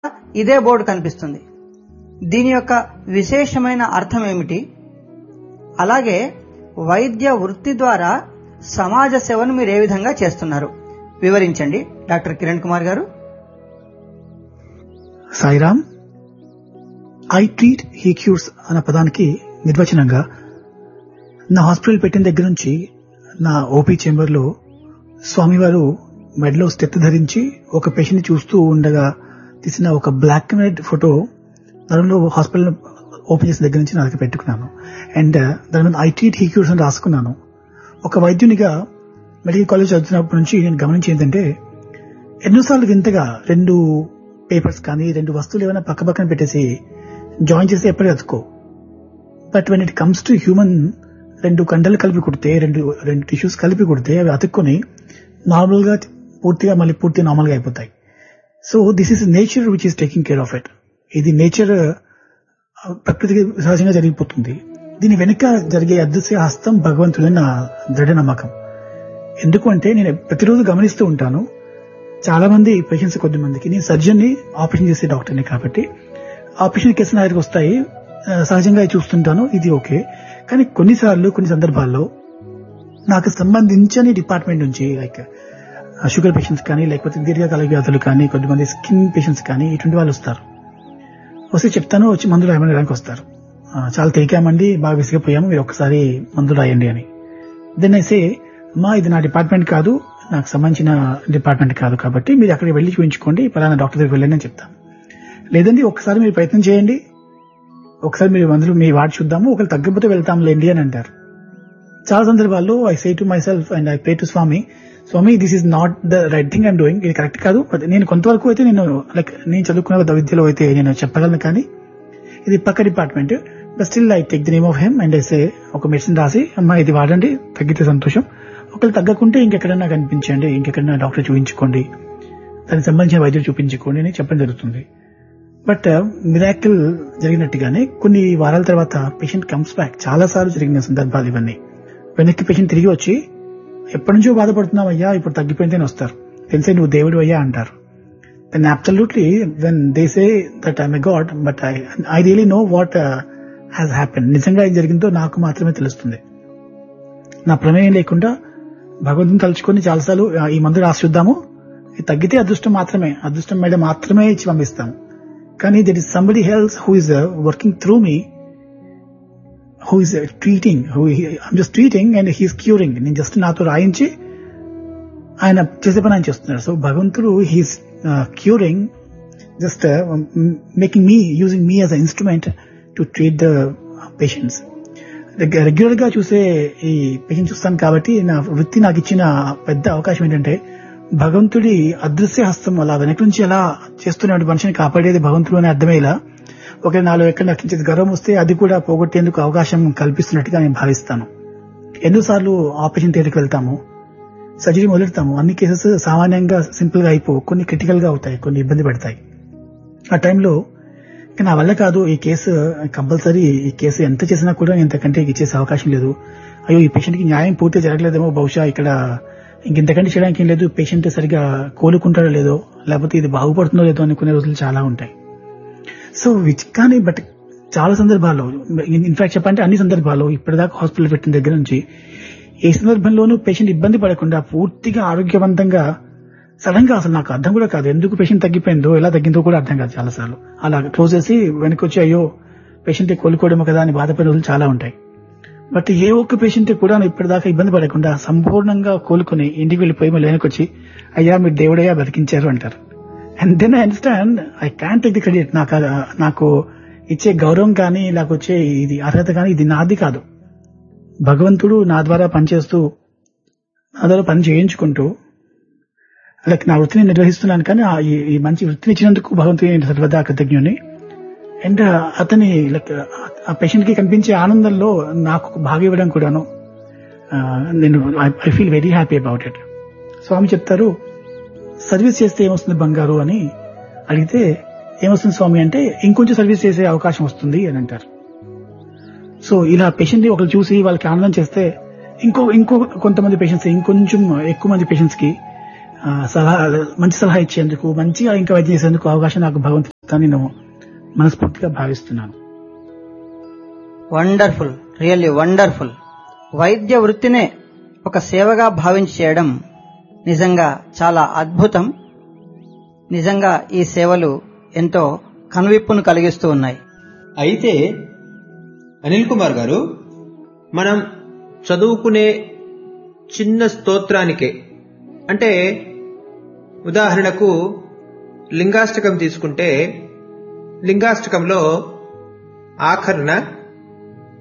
ఇదే బోర్డు కనిపిస్తుంది దీని యొక్క విశేషమైన అర్థం ఏమిటి అలాగే వైద్య వృత్తి ద్వారా సమాజ సేవను మీరు ఏ విధంగా చేస్తున్నారు వివరించండి doctor Kiran Kumar garu Sairam I treat he cures అన్న పదానికి నిర్వచనంగా నా హాస్పిటల్ పెట్టిన దగ్గర నుంచి నా ఓపీ చేంబర్ లో స్వామివారు మెడలో స్టెత్ ధరించి ఒక పేషెంట్ చూస్తూ ఉండగా తీసిన ఒక బ్లాక్ అండ్ వైట్ ఫోటో దానిలో హాస్పిటల్ ఓపెన్ చేసిన దగ్గర నుంచి నా దగ్గర పెట్టుకున్నాను అండ్ దాని మీద ఐ ట్రీట్ హీ క్యూర్స్ అని రాసుకున్నాను ఒక వైద్యునిగా మెడికల్ కాలేజ్ చదువుతున్నప్పటి నుంచి నేను గమనించి ఏంటంటే ఎన్నోసార్లు వింతగా రెండు పేపర్స్ కానీ రెండు వస్తువులు ఏమైనా పక్క పక్కన పెట్టేసి జాయిన్ చేసి ఎప్పటికీ అతుకో but when it comes to human రెండు కండలు కలిపి కుడితే రెండు రెండు టిష్యూస్ కలిపి కుడితే అవి అతుక్కొని నార్మల్ గా పూర్తిగా మళ్ళీ పూర్తి నార్మల్ గా అయిపోతాయి so this is nature which is taking care of it ఇది నేచర్ ప్రకృతికి సహజంగా జరిగిపోతుంది దీని వెనుక జరిగే అదృశ్య హస్తం భగవంతుడని నా దృఢ నమ్మకం ఎందుకు అంటే నేను ప్రతిరోజు గమనిస్తూ ఉంటాను చాలా మంది పేషెంట్స్ కొద్ది మందికి నేను సర్జన్ ని ఆపరేషన్ చేసే డాక్టర్ని కాబట్టి ఆపరేషన్ కేసు నా దగ్గరికి వస్తాయి ఆ, సహజంగా అవి చూస్తుంటాను ఇది ఓకే కానీ కొన్నిసార్లు కొన్ని సందర్భాల్లో నాకు సంబంధించని డిపార్ట్మెంట్ నుంచి లైక్ షుగర్ పేషెంట్స్ కానీ లేకపోతే దీర్ఘకాల వ్యాధులు కానీ కొంతమంది స్కిన్ పేషెంట్స్ కానీ ఇటువంటి వాళ్ళు వస్తారు వస్తే చెప్తాను వచ్చి మందులు రాయమనడానికి వస్తారు ఆ, చాలా తేకామండి బాగా విసిగిపోయాము మీరు ఒక్కసారి మందులు రాయండి అని దెన్ అయితే మా ఇది నా డిపార్ట్మెంట్ కాదు నాకు సంబంధించిన డిపార్ట్మెంట్ కాదు కాబట్టి మీరు అక్కడికి వెళ్ళి చూపించుకోండి పలానా డాక్టర్ దగ్గరికి వెళ్ళండి అని చెప్తాను లేదండి ఒకసారి మీరు ప్రయత్నం చేయండి ఒకసారి మీరు మందులు మీ వాడి చూద్దాము ఒకరు తగ్గకపోతే వెళ్తాం లేండి అని అంటారు చాలా సందర్భాల్లో I say to myself and I pray to Swami Swami this is not the right thing I'm doing ఇది కరెక్ట్ కాదు బట్ నేను కొంతవరకు అయితే నేను లైక్ నేను చదువుకున్న విద్యలో అయితే నేను చెప్పగలను కానీ ఇది పక్క department but still I take the name of him and I say ఒక మెడిసిన్ రాసి అమ్మా ఇది వాడండి తగ్గితే సంతోషం ఒకళ్ళు తగ్గకుంటే ఇంకెక్కడన్నా కనిపించండి ఇంకెక్కడన్నా డాక్టర్ చూపించుకోండి దానికి సంబంధించిన వైద్యులు చూపించుకోండి అని చెప్పడం జరుగుతుంది బట్ మిరాకిల్ జరిగినట్టుగానే కొన్ని వారాల తర్వాత పేషెంట్ కమ్స్ బ్యాక్ చాలా సార్లు జరిగిన సందర్భాలు ఇవన్నీ వెనక్కి పేషెంట్ తిరిగి వచ్చి ఎప్పటి నుంచో బాధపడుతున్నావు అయ్యా ఇప్పుడు తగ్గిపోయిందని వస్తారు తెలిసే నువ్వు దేవుడు అయ్యా అంటారు then absolutely when they say that I'm a god but I I really know what has happen నిజంగా ఏం జరిగిందో నాకు మాత్రమే తెలుస్తుంది నా ప్రమేయం లేకుండా భగవంతుని తలుచుకొని చాలాసార్లు "ఆ, ఈ మందు రాసి చూద్దాము ఇది తగ్గితే అదృష్టం మాత్రమే అదృష్టం మీద మాత్రమే ఇచ్చి పంపిస్తాము కానీ there is somebody else who is working through me who is treating who I'm just treating and he's curing నేను జస్ట్ నాతో రాయించి ఆయన చేసే పని ఆయన చేస్తున్నారు సో భగవంతుడు he's curing just making me using me as a instrument to treat the patients regular గా చూసే ఈ పేషెంట్ చూస్తాను కాబట్టి నా వృత్తి నాకు ఇచ్చిన పెద్ద అవకాశం ఏంటంటే భగవంతుడి అదృశ్య హస్తం అలా వెనక నుంచి ఎలా చేస్తున్న మనిషిని కాపాడేది భగవంతుడు అని అర్థమయ్యేలా ఒక నాలో ఎక్కడ నాకు కించిత్ గర్వం వస్తే అది కూడా పోగొట్టేందుకు అవకాశం కల్పిస్తున్నట్టుగా నేను భావిస్తాను ఎన్నోసార్లు ఆపరేషన్ థియేటర్కి వెళ్తాము సర్జరీ మొదలెడతాము అన్ని కేసెస్ సామాన్యంగా సింపుల్ గా అయిపో కొన్ని క్రిటికల్ గా అవుతాయి కొన్ని ఇబ్బంది పడతాయి ఆ టైంలో ఇక నా వల్ల కాదు ఈ కేసు కంపల్సరీ ఈ కేసు ఎంత చేసినా కూడా నేను ఇంతకంటే ఇచ్చేసే అవకాశం లేదు అయ్యో ఈ పేషెంట్ కి న్యాయం పూర్తి జరగలేదేమో బహుశా ఇక్కడ ఇంకెంతకంటే చేయడానికి ఏం లేదు పేషెంట్ సరిగా కోలుకుంటాడో లేదో లేకపోతే ఇది బాగుపడుతుందో లేదో అనుకునే రోజులు చాలా ఉంటాయి సో విచ్ కానీ బట్ చాలా సందర్భాల్లో ఇన్ఫాక్ట్ చెప్పంటే అన్ని సందర్భాల్లో ఇప్పటిదాకా హాస్పిటల్ పెట్టిన దగ్గర నుంచి ఏ సందర్భంలోనూ పేషెంట్ ఇబ్బంది పడకుండా పూర్తిగా ఆరోగ్యవంతంగా సడన్ గా అసలు నాకు అర్థం కూడా కాదు ఎందుకు పేషెంట్ తగ్గిపోయిందో ఎలా తగ్గిందో కూడా అర్థం కాదు చాలా సార్లు అలా క్లోజ్ చేసి వెనక్కి వచ్చి అయ్యో పేషెంట్ కోలుకోవడమో కదా అని బాధపడే రోజులు చాలా ఉంటాయి బట్ ఏ ఒక్క పేషెంట్ కూడా ఇప్పటిదాకా ఇబ్బంది పడకుండా సంపూర్ణంగా కోలుకుని ఇంటికి వెళ్ళిపోయి మళ్ళీ వెనక్కి వచ్చి అయ్యా మీరు దేవుడయ్యా బతికించారు అంటారు and then I understand I can take the credit నాకు ఆ- నాకు ఇచ్చే గౌరవం కానీ నాకు వచ్చే ఇది అర్హత కానీ ఇది నాది కాదు భగవంతుడు నా ద్వారా పనిచేస్తూ నా ద్వారా పని చేయించుకుంటూ లైక్ నా వృత్తిని నిర్వహిస్తున్నాను కానీ ఆ ఈ- ఈ మంచి వృత్తిని ఇచ్చినందుకు భగవంతుని నేను సర్వదా కృతజ్ఞుని అండ్ అతని లైక్ ఆ పేషెంట్ కి కనిపించే ఆనందంలో నాకు ఒక భాగం ఇవ్వడం కూడాను ఆ, నేను I feel very happy about it Swami చెప్తారు సర్వీస్ చేస్తే ఏమొస్తుంది బంగారు అని అడిగితే ఏమొస్తుంది స్వామి అంటే ఇంకొంచెం సర్వీస్ చేసే అవకాశం వస్తుంది అని అంటారు సో ఇలా పేషెంట్ ని ఒకరు చూసి వాళ్ళకి ఆనందం చేస్తే ఇంకో ఇంకో కొంతమంది పేషెంట్స్ ఇంకొంచెం ఎక్కువ మంది పేషెంట్స్ కి ఆ, సలహా మంచి సలహా ఇచ్చేందుకు మంచిగా ఇంకా వైద్యం చేసేందుకు అవకాశం నాకు భగవంతుడు చేస్తానని నేను మనస్ఫూర్తిగా భావిస్తున్నాను వండర్ఫుల్ రియల్లీ వండర్ఫుల్ వైద్య వృత్తినే ఒక సేవగా భావించి చేయడం నిజంగా చాలా అద్భుతం నిజంగా ఈ సేవలు ఎంతో కనువిప్పును కలిగిస్తూ ఉన్నాయి అయితే అనిల్ కుమార్ గారు మనం చదువుకునే చిన్న స్తోత్రానికే అంటే ఉదాహరణకు లింగాష్టకం తీసుకుంటే లింగాష్టకంలో ఆఖరణ